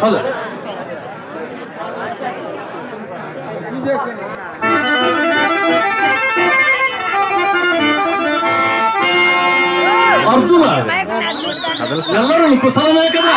ಹೌದು ಅರ್ಜುನ ಎಲ್ಲರೂ ಕುಶಲమే కదా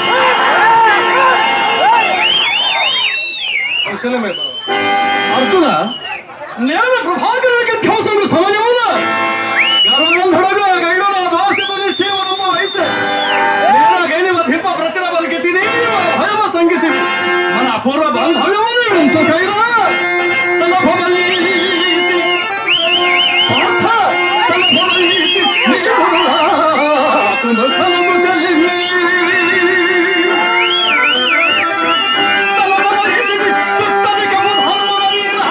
కుశలమే అర్జున నేను ప్రభాకరుడికి ధ్వంసము సమయమున గర్వంధుడగా గైడు నా దోషము నిశ్చయమును అయితే నేను గైని వధింప ప్రతిన పలికితి భయమ సంగతి మన అపూర్వ బాంధవ్యమును ఉంచుకైనా తన భవలీతి పార్థ తన భవలీతి నీవునా తునకలము చలివి తన భవలీతి తుత్తనికము ధర్మమైనా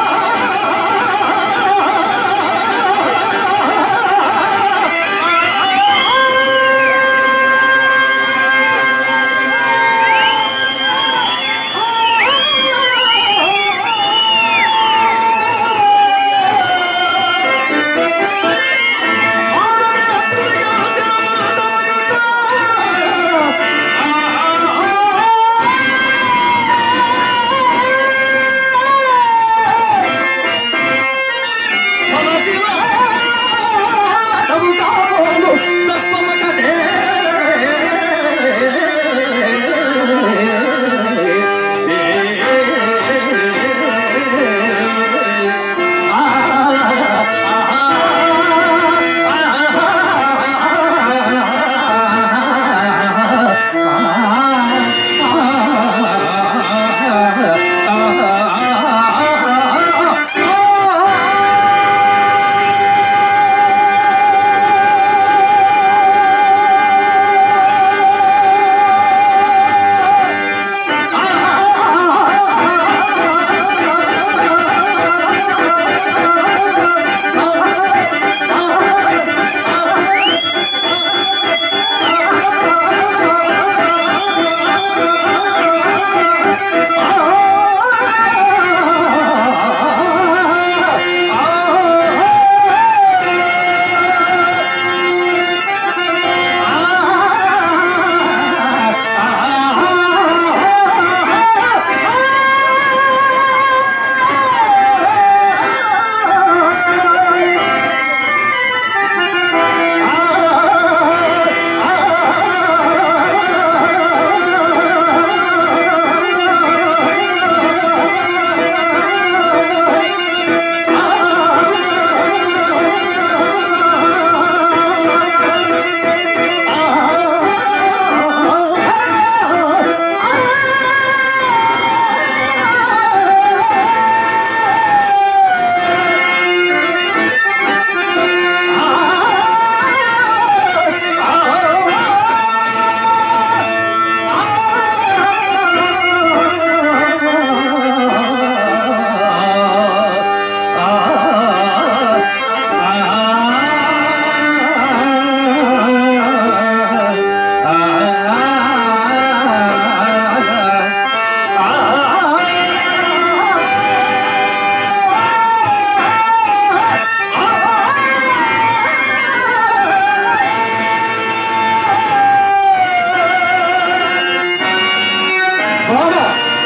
బాగా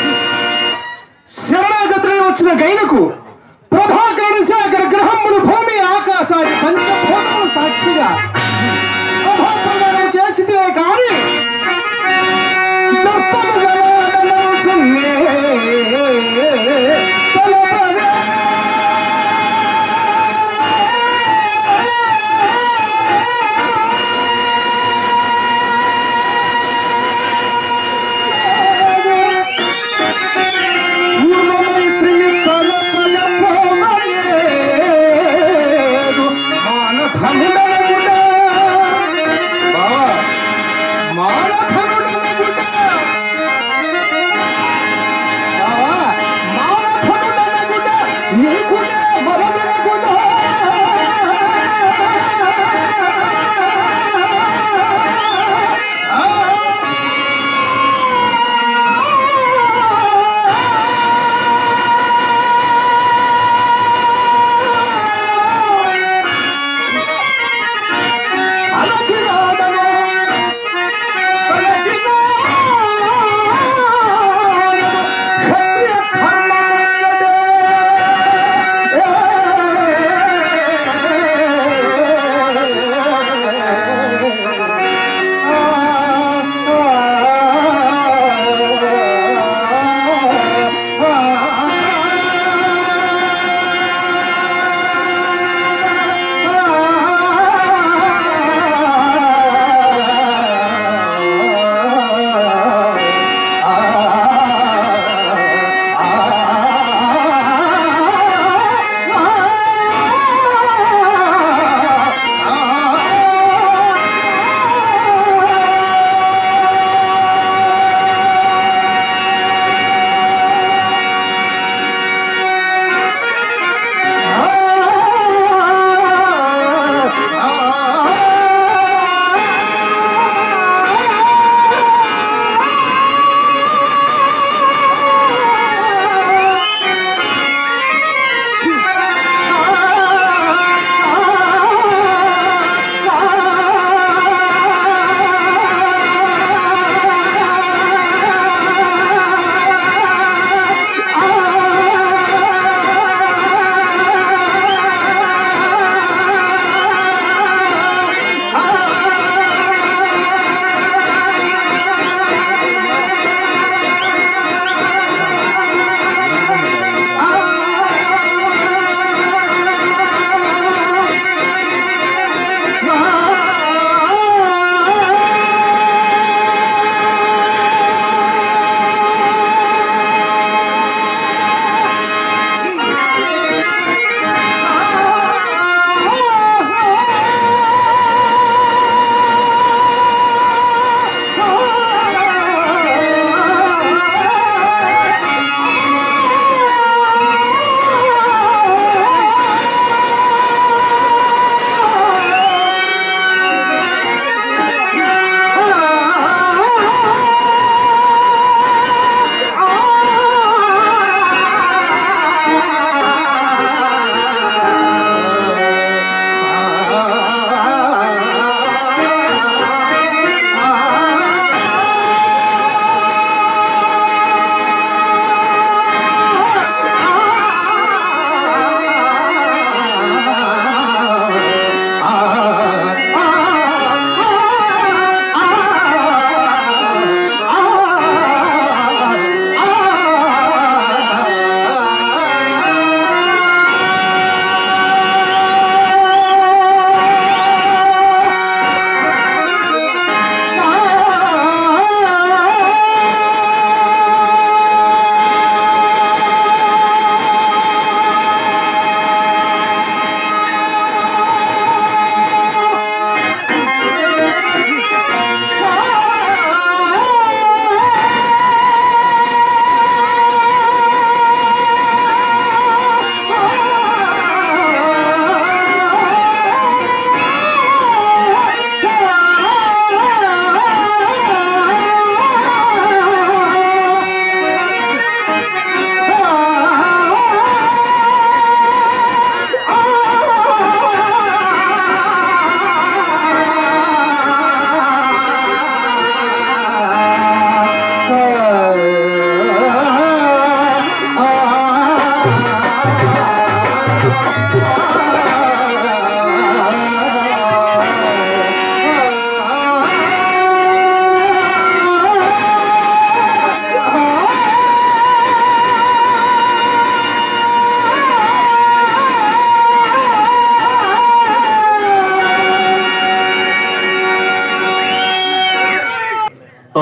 శరణాగతులై వచ్చిన గైనకు ప్రభాకరుడు శాఖర గ్రహములు భూమి ఆకాశాది పంచభూతములు సాక్షిగా ప్రభాకరుడు చేసితే కాని దర్పము గలవదనచున్నే తలపగా. పూర్ణమైత్రిని తలపలపోవలేదు మానధనుడనగుడ. బావా, మానధనుడనగుడ. బావా, మానధనుడనగుడ. నీకునే మరదనగుడ. అలచినాడను, తలచినా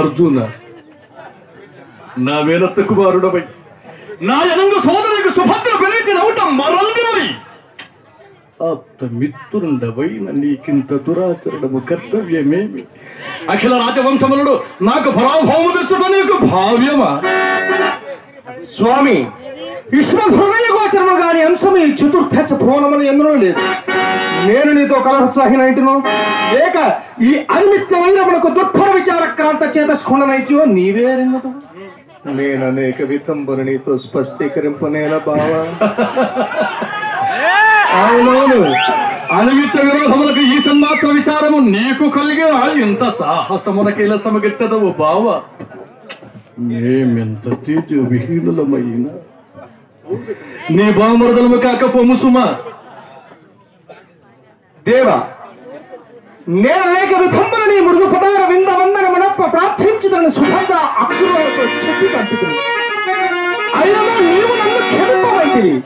అర్జున నా మేనత్త కుమారుడవై నా ఎనంగు సోదరునికి సుభద్ర పెరిగి నవ్వటం మరల్నివై ఆప్త మిత్రుండవైన నీకింత దురాచరణము కర్తవ్యమేమి అఖిల రాజవంశములను నాకు పరాభవము తెచ్చుట నీకు భావ్యమా స్వామి విశ్వ హృదయ గోచరము గాని అంశం ఈ చతుర్దశ భువనములు ఎందులో లేదు నేను నీతో కలహోత్సాహినైతును లేక ఈ అనిమిత్యమైన మనకు దుర్భర విచార క్రాంత చేత స్ఫుణనైత్యో నీవే రింగదు నేను అనేక వితంబులు నీతో స్పష్టీకరింపనేల బావా అవునవును అనిమిత్త విరోధములకు ఈ సన్మాత్ర విచారము నీకు కలిగిన ఇంత సాహసమునకేల సమగెట్టదవు బావ మేమెంత తేజ విహీనులమైన నీ బామరదలము కాక పొముసుమా దేవ నేను అనేక విధంబులు నీ మృదు పదార వింద వందన మనప్ప ప్రార్థించుదని సుభద్ర అక్షులతో చెప్పి పంపుతుంది అయినను నీవు నన్ను క్షమింపవంటివి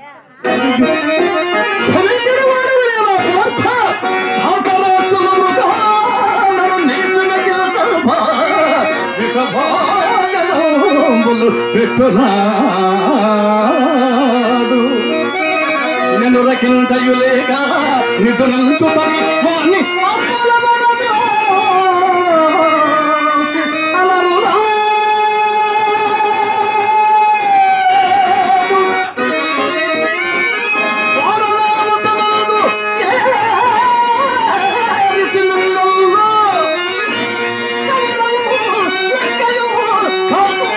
క్షమించిన వాడవేమో పార్థ. ఆకరాచులముగా నన్ను నీచున గెలచల్ప. విషభాజనములు పెట్టునాడు. నిన్ను రకింతయులేక నిధులంచుతని వాణ్ణి అమలమనద్రోసి అలరురాడు. వారలాముతనాడు చేరిసినందల్లా. కవలము లెక్కయు కాదు.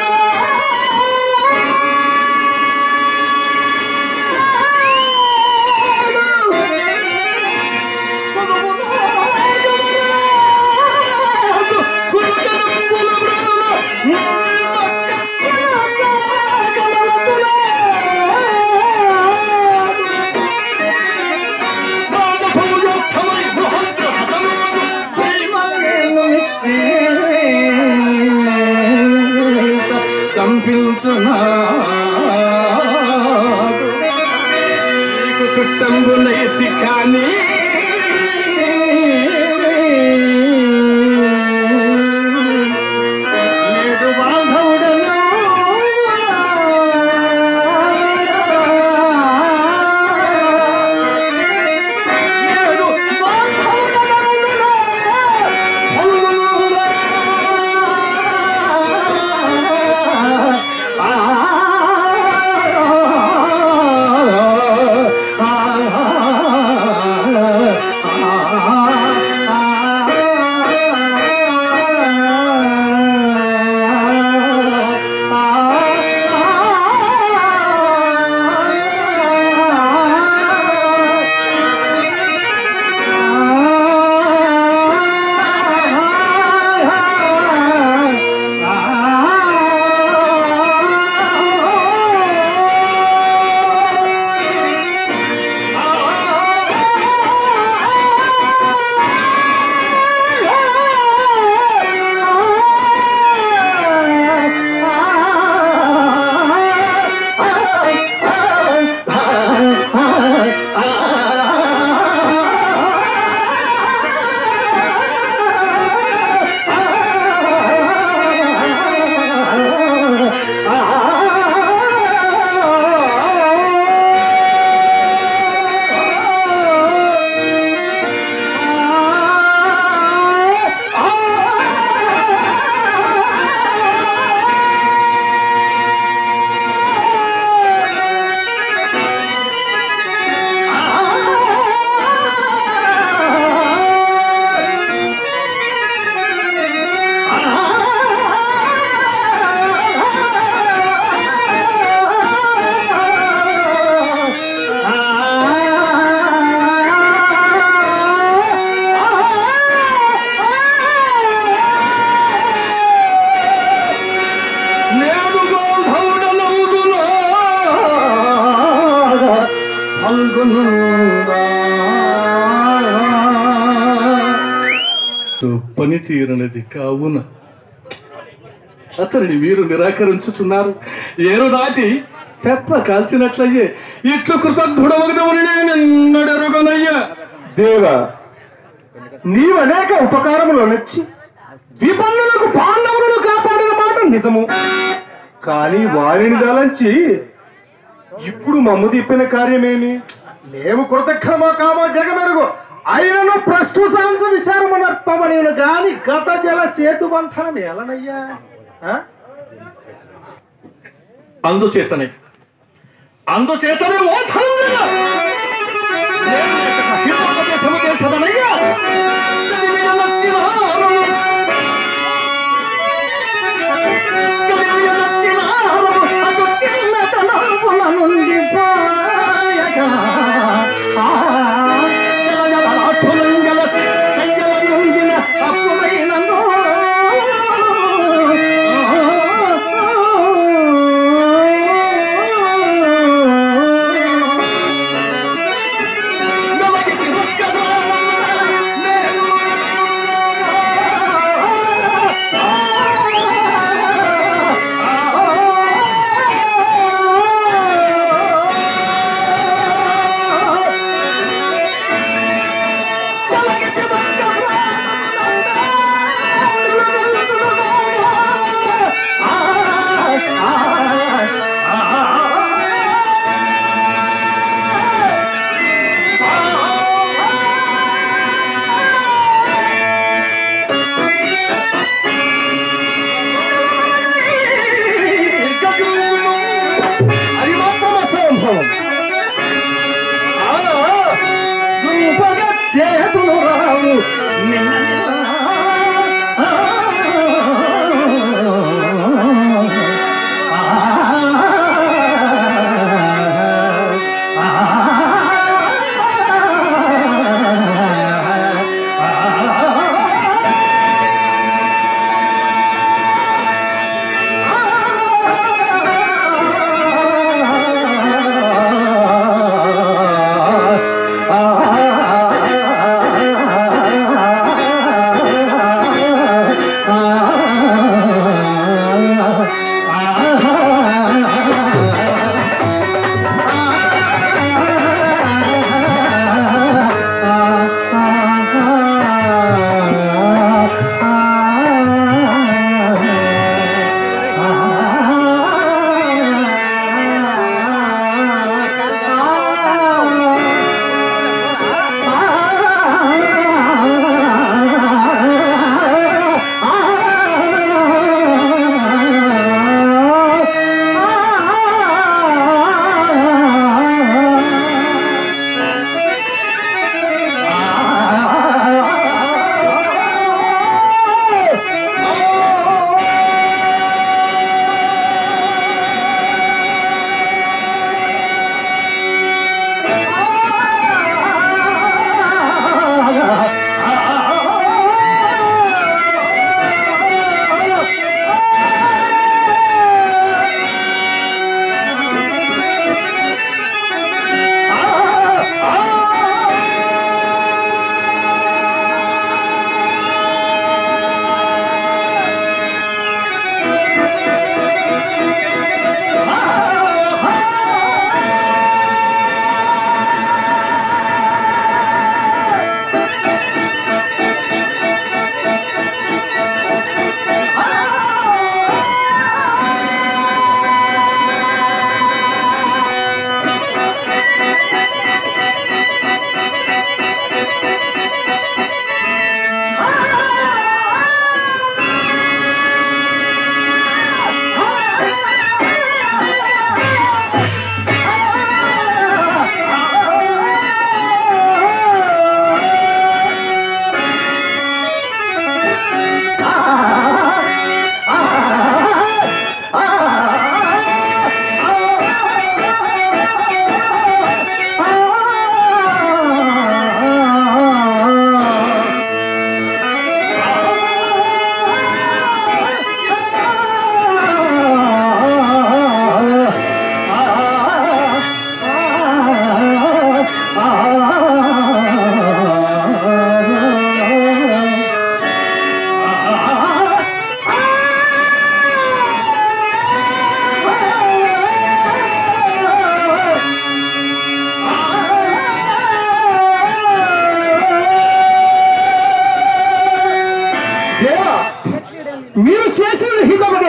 చంపించున్నాడు నీకు చుట్టంబులైతి కానీ నేడు బాంధవుడను నేడు నేడు బాంధవుడనవుదునా ఫల్గునుందా పని తీరనిది కావున అతనిని మీరు నిరాకరించుతున్నారు ఏరు దాటి తెప్ప కాల్చినట్లయ్యే ఇట్లు కృతజ్ఞుడవగదవని నేను ఎన్నడెరుగనయ్యా దేవ నీవు అనేక ఉపకారములు నచ్చి విపన్నులకు పాండవులను కాపాడిన మాట నిజము కానీ వారిని దలంచి ఇప్పుడు మమ్ము తిప్పిన కార్యమేమి మేము కృతజ్ఞమో కామో జగమెరుగు అయినను ప్రస్తుతాంశ విచారము నర్పమని గాని గత జల సేతు బంధనం ఎలనయ్యా ఆ? అందుచేతనే అందుచేతనే ఓ ధనంజయ నేను లేక హిమోపదేశము చేసదనయ్యా చదివినచ్చినారు. చదివినచ్చినారు. అటు చిన్నతనముల నుండి పాయగా. ఆ, జలజలాఠులంగలసి కయ్యల నుండిన అప్పుడైనను.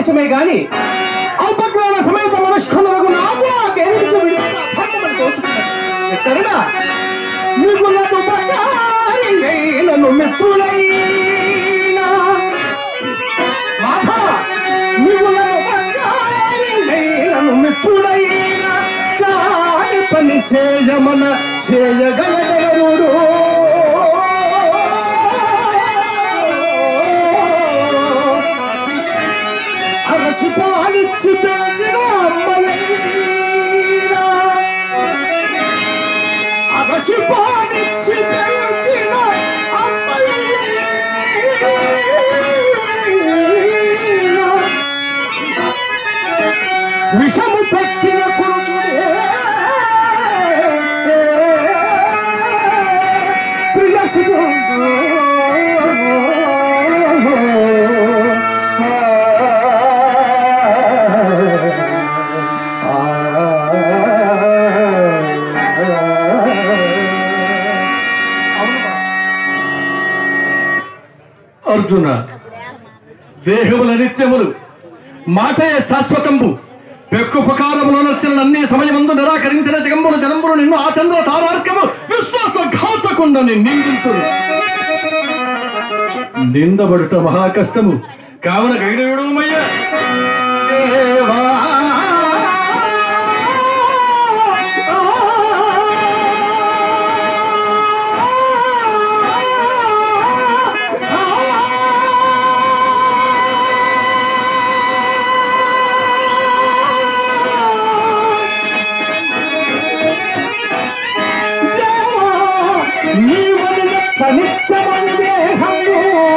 ఆవేశమే గాని అల్పజ్ఞాన సమేత మనుష్కులకు నాకు ఆ గెలిచి ధర్మమని తోచుకున్నది ఎక్కడనా మిగులను బంగారినైనను మిత్రులైనా మాధవ మిగులను బంగారినైనను మిత్రులైనా కాని పని చేయమన చేయగలగలరుడు అరసి పాలిచ్చి పెంచిన అమ్మలైనా అరసి పాలిచ్చి పెంచిన అమ్మలైనా విషము పెట్టిన కొడుకునే అర్జున దేహముల నిత్యములు మాటయే శాశ్వతంబు పెక్కుపకారములో నచ్చిన అన్ని సమయమందు నిరాకరించిన జగంబుల జనంబులు నిన్ను ఆ చంద్ర తారార్కము విశ్వాసఘాతకుండని నిందితుడు నిందబడుట మహా కష్టము కావున గైడు విడుమయ్యా నిత్యమని దేహము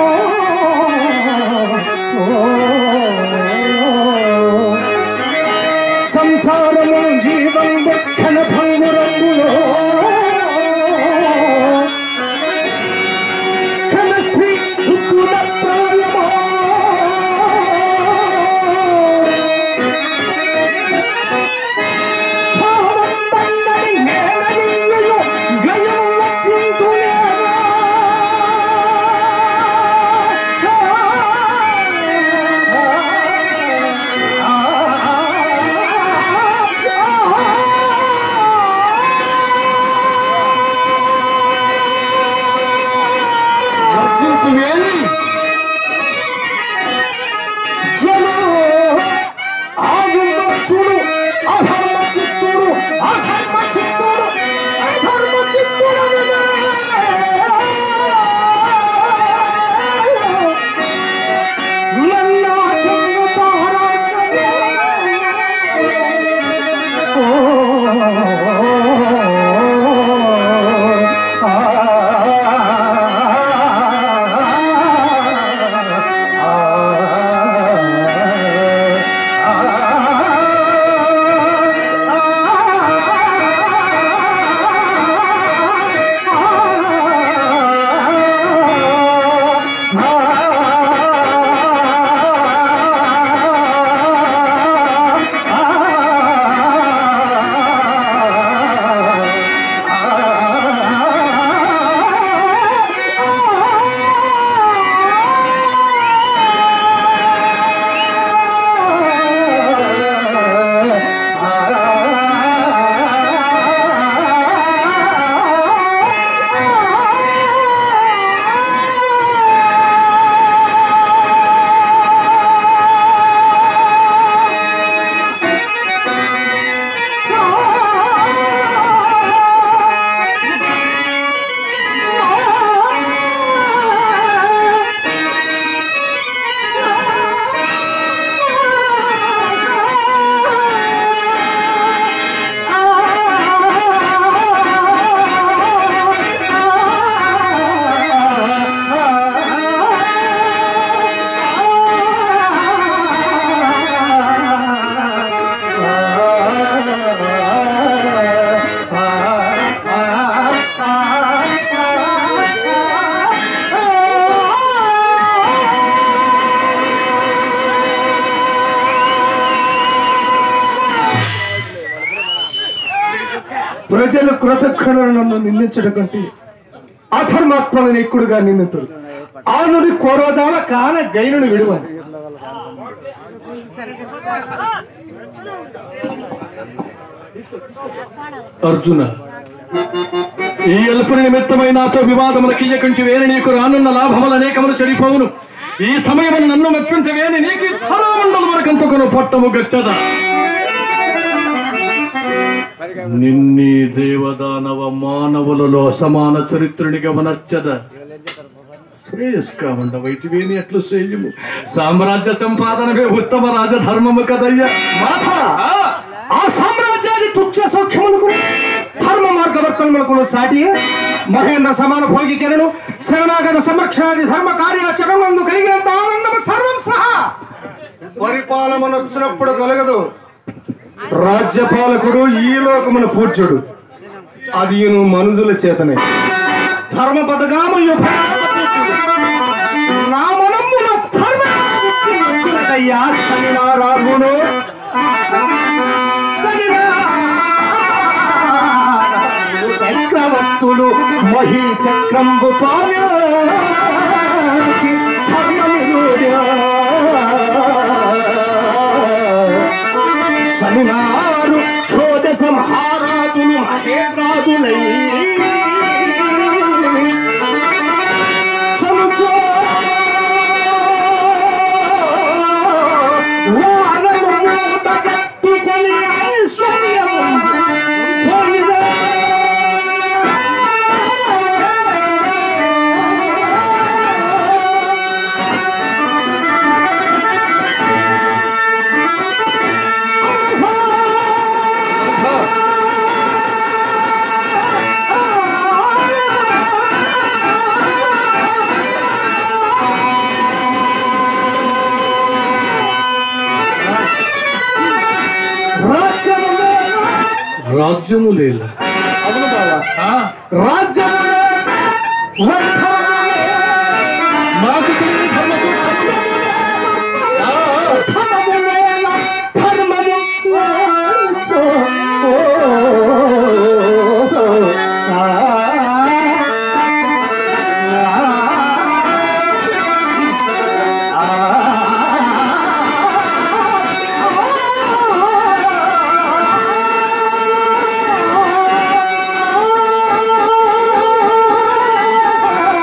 సంసారము జీవం దుఃఖన భంగు రంగులో కనశ్రీ దుఃఖుల ప్రాయమో భావం పండని నేలనీయలు గయం వర్జించువేలి చూడు అధర్మ చిత్తుడు అధర్మ చిత్తుడు అధర్మ చిత్తుడు నన్నా చెంగుతారా ప్రజలు కృతజ్ఞులను నన్ను నిందించడం కంటే అధర్మాత్మలను ఎక్కుడుగా నిందితుడు ఆనుడి కోరజాల కాన గైనుని విడువని అర్జున ఈ ఎల్పుని నిమిత్తమై నాతో వివాదముల కియ్యకుంటి వేని నీకు రానున్న లాభములు అనేకములు చెడిపోవును ఈ సమయం నన్ను మెప్పించ వేని నీకు ధనమండల వరకంతకును పట్టము గట్టదా నిన్ని దేవదానవ మానవులలో సమాన చరిత్రునిగా వనర్చద శ్రేయస్కామండ వైటివేని అట్లు చేయము సామ్రాజ్య సంపాదనవే ఉత్తమ రాజధర్మము కదయ్యా మాత ఆ సామ్రాజ్యాన్ని తుచ్చ సౌఖ్యములకు ధర్మ మార్గవర్తనములకు సాటి మహేంద్ర సమాన భోగికెనను శరణాగత సంరక్షణాది ధర్మ కార్యాచరణందు కలిగినంత ఆనందము సర్వం సహా పరిపాలనొచ్చినప్పుడు కలగదు రాజ్యపాలకుడు ఈ లోకమున పూజ్యుడు అది మనుజుల చేతనే ధర్మ పదగాము నా మనమ్మున ధర్మ వచ్చినదయ్యా సమినారాగును చక్రవర్తులు మహీ చక్రంబు పాలి సమినారు క్షోధ సంహారాజులు మహేంద్రాజులై రాజ్యము లేల అవును బావా రాజ్యములో వర్ధమానమే. నాకు తెలియని ధర్మము ధర్మములేల ధర్మము వాచో. ఓ, ఆ, ఆ,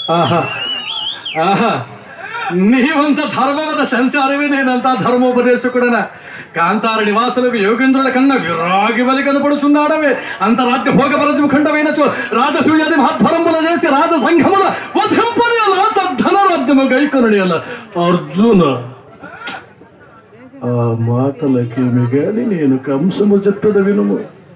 ఆహా ఆహా నీవంత ధర్మవద సంచారమే నేనంత ధర్మోపదేశకుడనా కాంతార నివాసులకు యోగేంద్రుల కన్నా విరాగి వలి కనపడుచున్నాడవే అంత రాజ్య భోగపరచు ఖండమైన రాజసూయాది మహద్భరముల చేసి రాజ సంఘముల వధింపని అలా తద్ధన రాజ్యము గైకొనని అలా అర్జున ఆ మాటలకేమి గాని నేను కంసము చెప్పద వినుము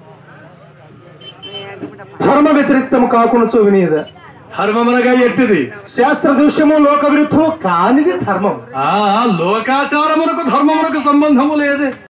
ధర్మ వ్యతిరిక్తము కాకుండా వినేద ధర్మమనగా ఎట్టిది శాస్త్ర దృశ్యము లోక విరుద్ధము కానిది ధర్మం ఆ లోకాచారమునకు ధర్మమునకు సంబంధము లేదే